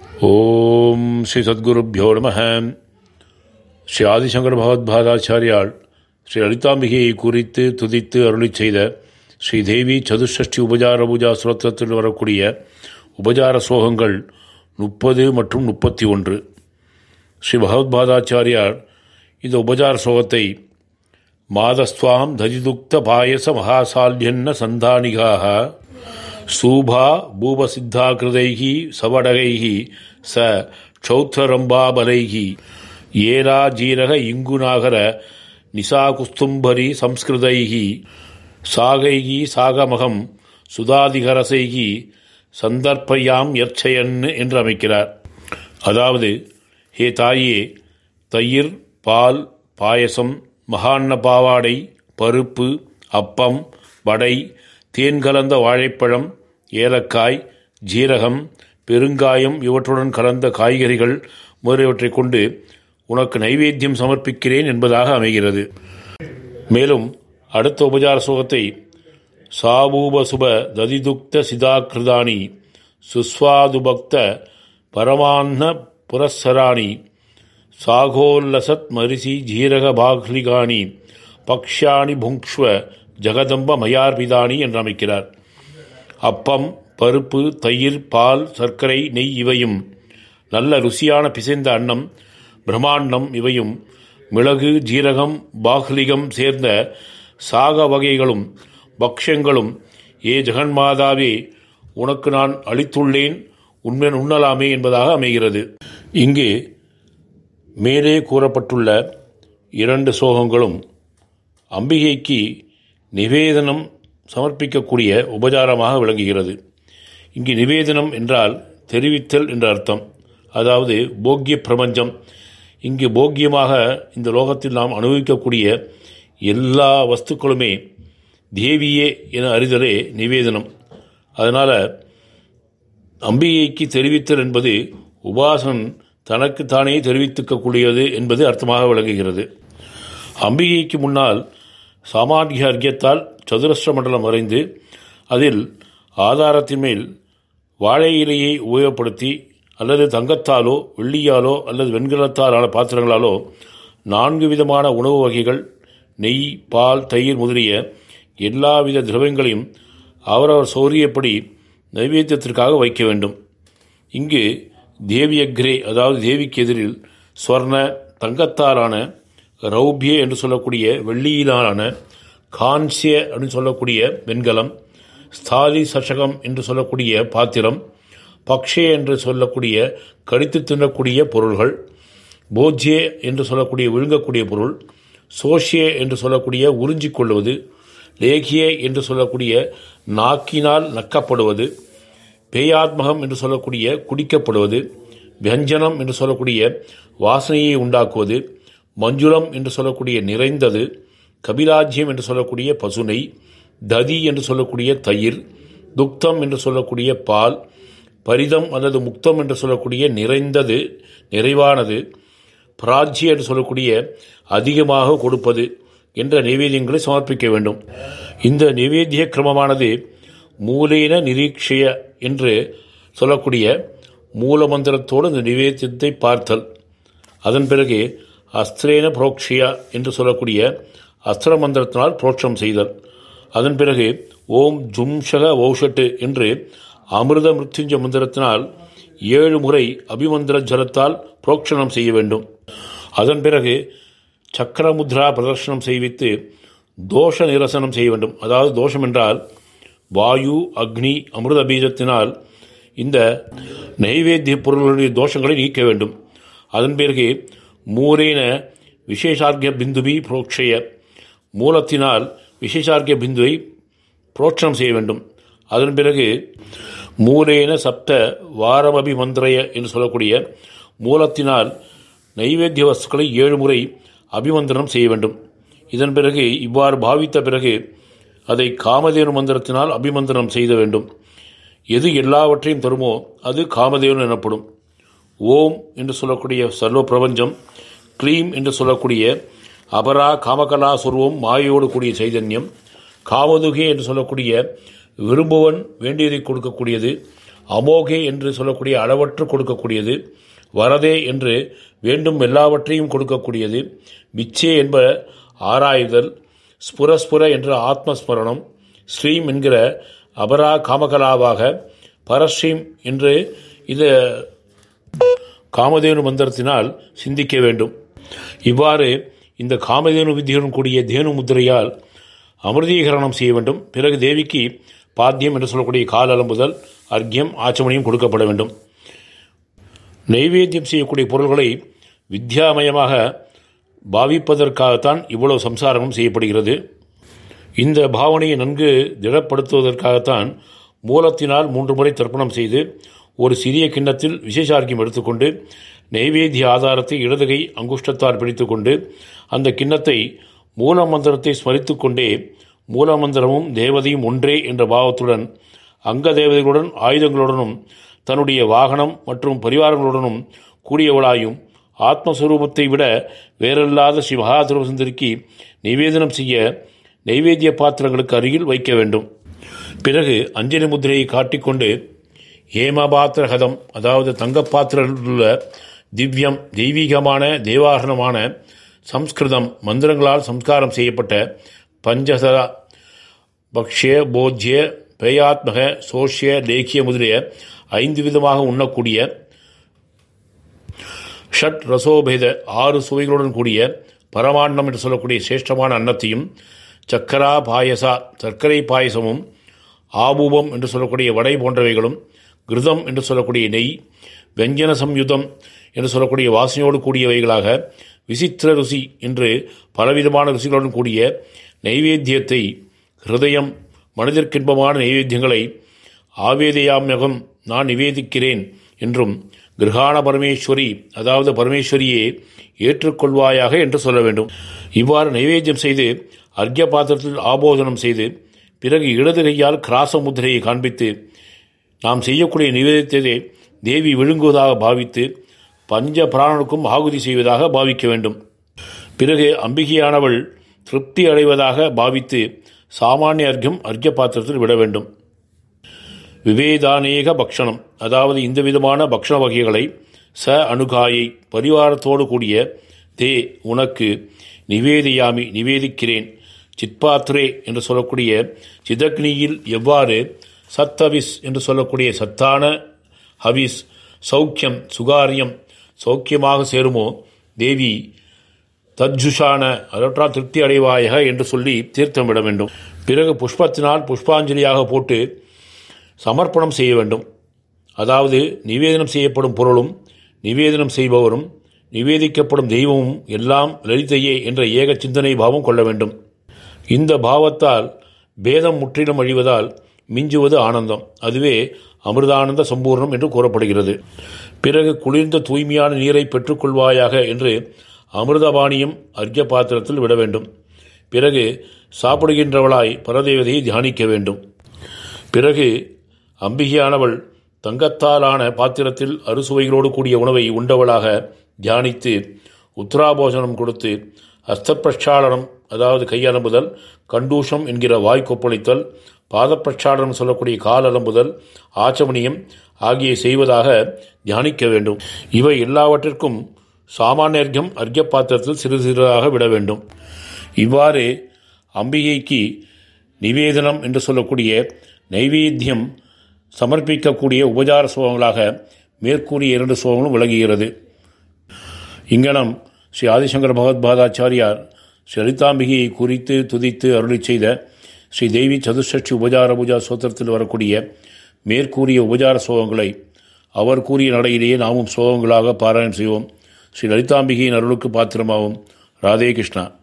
ஓம் ஸ்ரீ சத்குருப்யோ நம ஸ்ரீ ஆதிசங்கர பகவத்பாதாச்சாரியால் ஸ்ரீ லலிதாம்பிகையை குறித்து துதித்து அருளி செய்த ஸ்ரீ தேவி சதுஷ்டி உபஜார பூஜா ஸ்ரோத்திரத்தில் வரக்கூடிய உபஜார ஸ்லோகங்கள் முப்பது மற்றும் முப்பத்தி ஒன்று ஸ்ரீ பகவத்பாதாச்சாரியார் இந்த உபஜார ஸ்லோகத்தை மாதஸ்துவாம் ததிதுக்த பாயச மகாசால்யன்ன சந்தானிகாக சூபா பூபசித்தாகிருதைகி சவடகைகி ச க்ஷௌத்திரரம்பாபலைகி ஏரா ஜீரக இங்குநாகர நிசாகுஸ்தும்பரி சம்ஸ்கிருதைகி சாகைகி சாகமகம் சுதாதிகரசைகி சந்தர்ப்பயாம் யர்ச்சயன் என்று அமைக்கிறார் அதாவது ஹே தாயே தயிர் பால் பாயசம் மகாண்ண பாவாடை பருப்பு அப்பம் வடை தேன் கலந்த வாழைப்பழம் ஏலக்காய் ஜீரகம் பெருங்காயம் இவற்றுடன் கலந்த காய்கறிகள் முதலியவற்றைக் கொண்டு உனக்கு நைவேத்தியம் சமர்ப்பிக்கிறேன் என்பதாக அமைகிறது மேலும் அடுத்த உபசார சுகத்தை சாபூபசுப ததிதுக்த சிதாகிருதானி சுஸ்வாதுபக்த பரமான்ன புரஸ்ஸராணி சாகோல்லசத் மரிசி ஜீரக பாக்லிகானி பக்ஷாணி புங்க்ஷ்வ ஜகதம்ப மயார்பிதானி என்று அமைக்கிறார் அப்பம் பருப்பு தயிர் பால் சர்க்கரை நெய் இவையும் நல்ல ருசியான பிசைந்த அன்னம் பிரம்மாண்டம் இவையும் மிளகு ஜீரகம் பாக்லிகம் சேர்ந்த சாக வகைகளும் பக்ஷங்களும் ஏ ஜெகன்மாதாவே உனக்கு நான் அளித்துள்ளேன் உண்மையின் உண்ணலாமே என்பதாக அமைகிறது இங்கு மேலே கூறப்பட்டுள்ள இரண்டு சோகங்களும் அம்பிகைக்கு நிவேதனம் சமர்ப்பிக்கக்கூடிய உபசாரமாக விளங்குகிறது இங்கு நிவேதனம் என்றால் தெரிவித்தல் என்ற அர்த்தம் அதாவது போக்கிய பிரபஞ்சம் இங்கு போக்கியமாக இந்த லோகத்தில் நாம் அனுபவிக்கக்கூடிய எல்லா வஸ்துக்களுமே தேவியே என அறிதலே நிவேதனம் அதனால் அம்பிகைக்கு தெரிவித்தல் என்பது உபாசன் தனக்கு தானே தெரிவித்துக்கக்கூடியது என்பது அர்த்தமாக விளங்குகிறது அம்பிகைக்கு முன்னால் சாமானிய அர்க்கியத்தால் சதுரஸ்ர மண்டலம் வரைந்து அதில் ஆதாரத்தின் மேல் வாழை இலையை உபயோகப்படுத்தி அல்லது தங்கத்தாலோ வெள்ளியாலோ அல்லது வெண்கலத்தாலான பாத்திரங்களாலோ நான்கு விதமான உணவு வகைகள் நெய் பால் தயிர் முதலிய எல்லாவித திரவங்களையும் அவரவர் சௌரியப்படி நைவேத்தியத்திற்காக வைக்க வேண்டும் இங்கு தேவியக்ரே அதாவது தேவிக்கு எதிரில் ஸ்வர்ண தங்கத்தாலான ரௌபிய என்று சொல்லக்கூடிய வெள்ளியிலான கான்சிய அப்படின்னு சொல்லக்கூடிய வெண்கலம் ஸ்தாலி சஷகம் என்று சொல்லக்கூடிய பாத்திரம் பக்ஷே என்று சொல்லக்கூடிய கடித்து தின்னக்கூடிய பொருள்கள் போஜ்யே என்று சொல்லக்கூடிய விழுங்கக்கூடிய பொருள் சோஷியே என்று சொல்லக்கூடிய உறிஞ்சிக் கொள்வது லேகியே என்று சொல்லக்கூடிய நாக்கினால் நக்கப்படுவது பேயாத்மகம் என்று சொல்லக்கூடிய குடிக்கப்படுவது வியஞ்சனம் என்று சொல்லக்கூடிய வாசனையை உண்டாக்குவது மஞ்சுளம் என்று சொல்லக்கூடிய நிறைந்தது கபிராஜ்யம் என்று சொல்லக்கூடிய பசுனை ததி என்று சொல்லக்கூடிய தயிர் துக்தம் என்று சொல்லக்கூடிய பால் பரிதம் அல்லது முக்தம் என்று சொல்லக்கூடிய நிறைந்தது நிறைவானது பிராஜ்ய என்று சொல்லக்கூடிய அதிகமாக கொடுப்பது என்ற நைவேத்தியங்களை சமர்ப்பிக்க வேண்டும் இந்த நைவேத்திய கிரமமானது மூலேன நிரீட்சய என்று சொல்லக்கூடிய மூலமந்திரத்தோடு இந்த நிவேத்தியத்தை பார்த்தல் அதன் பிறகு அஸ்திரேன புரோக்ஷியா என்று சொல்லக்கூடிய அஸ்திர மந்திரத்தினால் புரோட்சம் செய்தல் அதன் பிறகு ஓம் ஜும்ஷக ஓஷட்டு என்று அமிர்த மிருத்யுஞ்ச மந்திரத்தினால் ஏழு முறை அபிமந்திர ஜலத்தால் புரோக்ஷணம் செய்ய வேண்டும் அதன் பிறகு சக்கரமுத்ரா பிரதர்ஷனம் செய்வித்து தோஷ நிரசனம் செய்ய வேண்டும் அதாவது தோஷம் என்றால் வாயு அக்னி அமிர்த பீஜத்தினால் இந்த நைவேத்திய பொருள்களுடைய தோஷங்களை நீக்க வேண்டும் அதன் பிறகு மூரேன விசேஷார்க்கிய பிந்துபி புரோக்ஷய மூலத்தினால் விசேஷார்க்கிய பிந்துவை புரோட்சணம் செய்ய வேண்டும் அதன் பிறகு மூலேன சப்த வாரமபி மந்திரய என்று சொல்லக்கூடிய மூலத்தினால் நைவேத்திய வஸ்துக்களை ஏழு முறை அபிமந்திரம் செய்ய வேண்டும் இதன் பிறகு இவ்வாறு பாவித்த பிறகு அதை காமதேனு மந்திரத்தினால் அபிமந்திரம் செய்த வேண்டும் எது எல்லாவற்றையும் தருமோ அது காமதேவன் எனப்படும் ஓம் என்று சொல்லக்கூடிய சர்வ பிரபஞ்சம் க்ளீம் என்று சொல்லக்கூடிய அபரா காமகலா சுருவம் மாயோடு கூடிய சைதன்யம் காமதுகே என்று சொல்லக்கூடிய விரும்புவன் வேண்டியதை கொடுக்கக்கூடியது அமோகே என்று சொல்லக்கூடிய அளவற்று கொடுக்கக்கூடியது வரதே என்று வேண்டும் எல்லாவற்றையும் கொடுக்கக்கூடியது மிச்சே என்ப ஆராய்தல் ஸ்புரஸ்புர என்ற ஆத்மஸ்மரணம் ஸ்ரீம் என்கிற அபரா காமகலாவாக பரஸ்ரீம் என்று இது காமதேனு மந்திரத்தினால் சிந்திக்க வேண்டும் இவ்வாறு இந்த காமதேனு வித்தியுடன் கூடிய தேனு முத்திரையால் அமிர்தீகரணம் செய்ய வேண்டும் பிறகு தேவிக்கு பாத்தியம் என்று சொல்லக்கூடிய கால் அலம்புதல் அர்க்கியம் ஆச்சமணியும் கொடுக்கப்பட வேண்டும் நைவேத்தியம் செய்யக்கூடிய பொருள்களை வித்யாமயமாக பாவிப்பதற்காகத்தான் இவ்வளவு சம்சாரமும் செய்யப்படுகிறது இந்த பாவனையை நன்கு திடப்படுத்துவதற்காகத்தான் மூலத்தினால் மூன்று முறை தர்ப்பணம் செய்து ஒரு சிறிய கிண்ணத்தில் விசேஷார்க்கியம் எடுத்துக்கொண்டு நைவேத்திய ஆதாரத்தை இடதுகை அங்குஷ்டத்தால் பிடித்துக்கொண்டு அந்த கிண்ணத்தை மூல மந்திரத்தை ஸ்மரித்து கொண்டே மூலமந்திரமும் தேவதையும் ஒன்றே என்ற பாவத்துடன் அங்க தேவதைகளுடன் ஆயுதங்களுடனும் தன்னுடைய வாகனம் மற்றும் பரிவாரங்களுடனும் கூடியவளாயும் ஆத்மஸ்வரூபத்தை விட வேறல்லாத ஸ்ரீ மகாசுரசுந்தரிக்கு நிவேதனம் செய்ய நைவேத்திய பாத்திரங்களுக்கு அருகில் வைக்க வேண்டும் பிறகு அஞ்சலி முத்திரையை காட்டிக்கொண்டு ஹேமபாத்திரகதம் அதாவது தங்கப்பாத்திரத்தில் திவ்யம் தெய்வீகமான தேவாரணமான சம்ஸ்கிருதம் மந்திரங்களால் சம்ஸ்காரம் செய்யப்பட்ட பஞ்சசர பக்ஷ்ய போஜ்ய பேயாத்மக சோஷ்ய லேக்கிய முதலிய ஐந்து விதமாக உண்ணக்கூடிய ஷட் ரசோபேத ஆறு சுவைகளுடன் கூடிய பரமாண்டம் என்று சொல்லக்கூடிய சிரேஷ்டமான அன்னத்தையும் சக்கரா பாயசா சர்க்கரை பாயசமும் ஆபூபம் என்று சொல்லக்கூடிய வடை போன்றவைகளும் கிருதம் என்று சொல்லக்கூடிய நெய் வெஞ்சன சம்யுதம் என்று சொல்லக்கூடிய வாசனையோடு கூடியவைகளாக விசித்திர ருசி என்று பலவிதமான ருசிகளுடன் கூடிய நைவேத்தியத்தை ஹிருதயம் மனிதர்க்கின்பமான நைவேத்தியங்களை ஆவேதையாமியகம் நான் நிவேதிக்கிறேன் என்றும் கிரகாண பரமேஸ்வரி அதாவது பரமேஸ்வரியே ஏற்றுக்கொள்வாயாக என்று சொல்ல வேண்டும் இவ்வாறு நைவேத்தியம் செய்து அர்க்கிய பாத்திரத்தில் ஆபோதனம் செய்து பிறகு இடது கையால் கிராச முத்திரையை காண்பித்து நாம் செய்யக்கூடிய நிவேதித்ததை தேவி விழுங்குவதாக பாவித்து பஞ்ச பிராணனுக்கும் ஆகுதி செய்வதாக பாவிக்க வேண்டும் பிறகு அம்பிகையானவள் திருப்தி அடைவதாக பாவித்து சாமானிய அர்க்கம் அர்க்கிய பாத்திரத்தில் விட வேண்டும் விவேதானேக பக்ஷணம் அதாவது இந்த விதமான பக்ஷண வகைகளை ச அணுகாயை பரிவாரத்தோடு கூடிய தே உனக்கு நிவேதியாமி நிவேதிக்கிறேன் சித்பாத்ரே என்று சொல்லக்கூடிய சிதக்னியில் எவ்வாறு சத்தவிஸ் என்று சொல்லக்கூடிய சத்தான ஹவிஸ் சௌக்கியம் சுகாரியம் சௌக்கியமாக சேருமோ தேவி தஜ்ஜுஷான அதற்றால் திருப்தி அடைவாயக என்று சொல்லி தீர்த்தம் விட வேண்டும் பிறகு புஷ்பத்தினால் புஷ்பாஞ்சலியாக போட்டு சமர்ப்பணம் செய்ய வேண்டும் அதாவது நிவேதனம் செய்யப்படும் பொருளும் நிவேதனம் செய்பவரும் நிவேதிக்கப்படும் தெய்வமும் எல்லாம் லலிதையே என்ற ஏக சிந்தனை பாவம் கொள்ள வேண்டும் இந்த பாவத்தால் பேதம் முற்றிலும் அழிவதால் மிஞ்சுவது ஆனந்தம் அதுவே அமிர்தானந்த சம்பூர்ணம் என்று கூறப்படுகிறது பிறகு குளிர்ந்த தூய்மையான நீரை பெற்றுக்கொள்வாயாக என்று அமிர்தபாணியம் அர்க்க பாத்திரத்தில் விட வேண்டும் பிறகு சாப்பிடுகின்றவளாய் பரதேவதையை தியானிக்க வேண்டும் பிறகு அம்பிகையானவள் தங்கத்தாலான பாத்திரத்தில் அறுசுவைகளோடு கூடிய உணவை உண்டவளாக தியானித்து உத்தராபோஜனம் கொடுத்து அஸ்தப்பிரட்சாளனம் அதாவது கையலம்புதல் கண்டூஷம் என்கிற வாய் கொப்பளித்தல் பாதப்பிரட்சாளனம் சொல்லக்கூடிய கால் அலம்புதல் ஆச்சமணியம் ஆகிய செய்வதாக தியானிக்க வேண்டும் இவை எல்லாவற்றிற்கும் சாமானியர்க்கம் அர்க்க பாத்திரத்தில் சிறு சிறிதாக விட வேண்டும் இவ்வாறு அம்பிகைக்கு நிவேதனம் என்று சொல்லக்கூடிய நைவேத்தியம் சமர்ப்பிக்கக்கூடிய உபச்சார சோகங்களாக மேற்கூறிய இரண்டு சோகங்களும் விளங்குகிறது இங்கனம் ஸ்ரீ ஆதிசங்கர பகவத்பாதாச்சாரியார் ஸ்ரீ லலிதாம்பிகையை குறித்து துதித்து அருளி செய்த ஸ்ரீ தேவி சதுஷ்டி உபச்சார பூஜா சோத்திரத்தில் வரக்கூடிய மேற்கூறிய உபச்சார சோகங்களை அவர் கூறிய நடையிலேயே நாமும் சோகங்களாக பாராயணம் செய்வோம் ஸ்ரீ லலிதாம்பிகையின் அருளுக்கு பாத்திரமாகும் ராதே கிருஷ்ணா